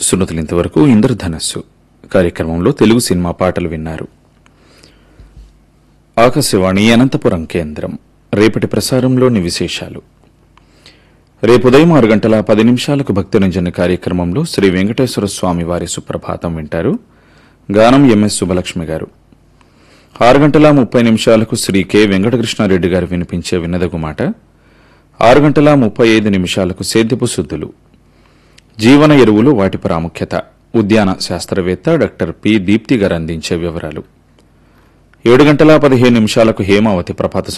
సున్నతులు ఇంతవరకు ఇంద్రధనస్సు కార్యక్రమంలో తెలుగు సినిమా పాటలు విన్నారు ఆకాశవాణి అనంతపురం కేంద్రం రేపటి ప్రసారంలోని విశేషాలు రేపు ఉదయం ఆరు గంటల పది నిమిషాలకు భక్తిరంజన కార్యక్రమంలో శ్రీ వెంకటేశ్వర స్వామి వారి సుప్రభాతం వింటారు గానం ఎంఎస్ సుబ్బలక్ష్మి గారు ఆరు గంటల ముప్పై నిమిషాలకు శ్రీ కె వెంకటకృష్ణారెడ్డి గారు వినిపించే వినదగు మాట ఆరు గంటల ముప్పై ఐదు నిమిషాలకు సేద్యపు శుద్ధులు జీవన ఎరువులు వాటి ప్రాముఖ్యత ఉద్యాన శాస్త్రవేత్త డాక్టర్ పి దీప్తి గారు అందించే వివరాలు ఏడు గంటల పదిహేను నిమిషాలకు హేమావతి ప్రభాత